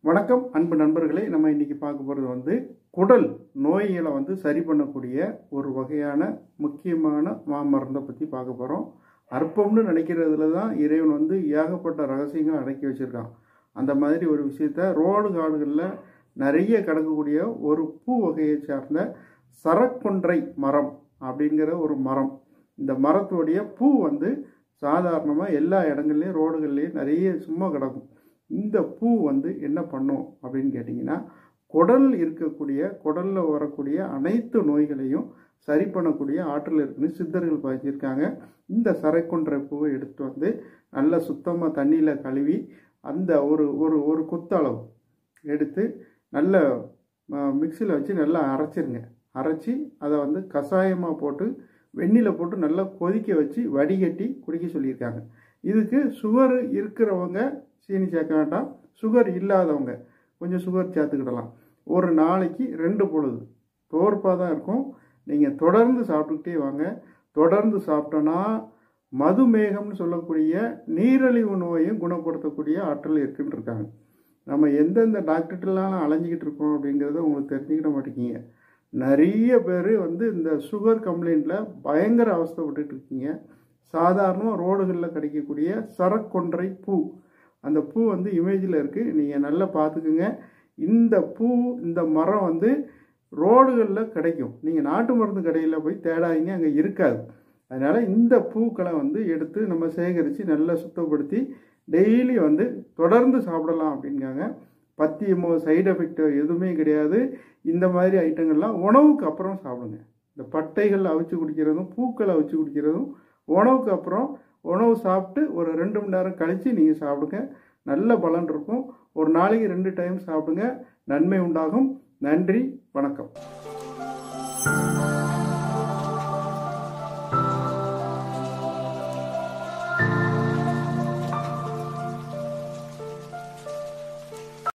வணக்கம் அன்பு நண்பர்களே நம்ம இன்னைக்கு பார்க்க போகிறது வந்து குடல் நோய்களை வந்து சரி பண்ணக்கூடிய ஒரு வகையான முக்கியமான மாமருந்தை பற்றி பார்க்க போகிறோம் அற்பம்னு நினைக்கிறதுல தான் இறைவன் வந்து ஏகப்பட்ட ரகசியங்கள் அடக்கி வச்சுருக்கான் அந்த மாதிரி ஒரு விஷயத்த ரோடு காடுகளில் நிறைய கிடக்கக்கூடிய ஒரு பூ வகையை சார்ந்த சரக்கொன்றை மரம் அப்படிங்கிற ஒரு மரம் இந்த மரத்துடைய பூ வந்து சாதாரணமாக எல்லா இடங்கள்லையும் ரோடுகள்லேயும் நிறைய சும்மா கிடக்கும் இந்த பூ வந்து என்ன பண்ணும் அப்படின்னு கேட்டிங்கன்னா குடல் இருக்கக்கூடிய குடலில் வரக்கூடிய அனைத்து நோய்களையும் சரி பண்ணக்கூடிய ஆற்றல் இருக்குன்னு சித்தர்கள் பதிச்சிருக்காங்க இந்த சரைக்குன்ற பூவை எடுத்துட்டு வந்து நல்லா சுத்தமாக தண்ணியில் கழுவி அந்த ஒரு ஒரு ஒரு குத்தளவு எடுத்து நல்ல மிக்சியில் வச்சு நல்லா அரைச்சிருங்க அரைச்சி அதை வந்து கஷாயமாக போட்டு வெந்நில போட்டு நல்லா கொதிக்க வச்சு வடிகட்டி குடிக்க சொல்லியிருக்காங்க இதுக்கு சுகர் இருக்கிறவங்க சீனி சேர்க்க வேண்டாம் சுகர் இல்லாதவங்க கொஞ்சம் சுகர் சேர்த்துக்கிடலாம் ஒரு நாளைக்கு ரெண்டு பொழுது தோற்பாக தான் இருக்கும் நீங்கள் தொடர்ந்து சாப்பிட்டுக்கிட்டே வாங்க தொடர்ந்து சாப்பிட்டோன்னா மதுமேகம்னு சொல்லக்கூடிய நீரிழிவு நோயும் குணப்படுத்தக்கூடிய ஆற்றல் இருக்குன்னு இருக்காங்க நம்ம எந்தெந்த டாக்டர்லாம் அலைஞ்சிக்கிட்டு இருக்கோம் அப்படிங்கிறத உங்களுக்கு தெரிஞ்சுக்கிட மாட்டேங்கிங்க நிறைய பேர் வந்து இந்த சுகர் கம்ப்ளைண்ட்டில் பயங்கர அவஸ்தைப்பட்டுட்டு இருக்கீங்க சாதாரணமாக ரோடுகளில் கிடைக்கக்கூடிய சரக்கொன்றை பூ அந்த பூ வந்து இமேஜில் இருக்குது நீங்கள் நல்லா பார்த்துக்குங்க இந்த பூ இந்த மரம் வந்து ரோடுகளில் கிடைக்கும் நீங்கள் நாட்டு மருந்து கடையில் போய் தேடாதீங்க அங்கே இருக்காது அதனால் இந்த பூக்களை வந்து எடுத்து நம்ம சேகரித்து நல்லா சுத்தப்படுத்தி டெய்லி வந்து தொடர்ந்து சாப்பிடலாம் அப்படிங்காங்க பத்தியமோ சைடு எஃபெக்டோ எதுவுமே கிடையாது இந்த மாதிரி ஐட்டங்கள்லாம் உணவுக்கு அப்புறம் சாப்பிடுங்க இந்த பட்டைகள் அவிச்சு குடிக்கிறதும் பூக்களை அவிச்சு குடிக்கிறதும் உணவுக்கு அப்புறம் உணவு சாப்பிட்டு ஒரு ரெண்டு மணி நேரம் கழித்து நீங்கள் சாப்பிடுங்க நல்ல பலன் இருக்கும் ஒரு நாளைக்கு ரெண்டு டைம் சாப்பிடுங்க நன்மை உண்டாகும் நன்றி வணக்கம்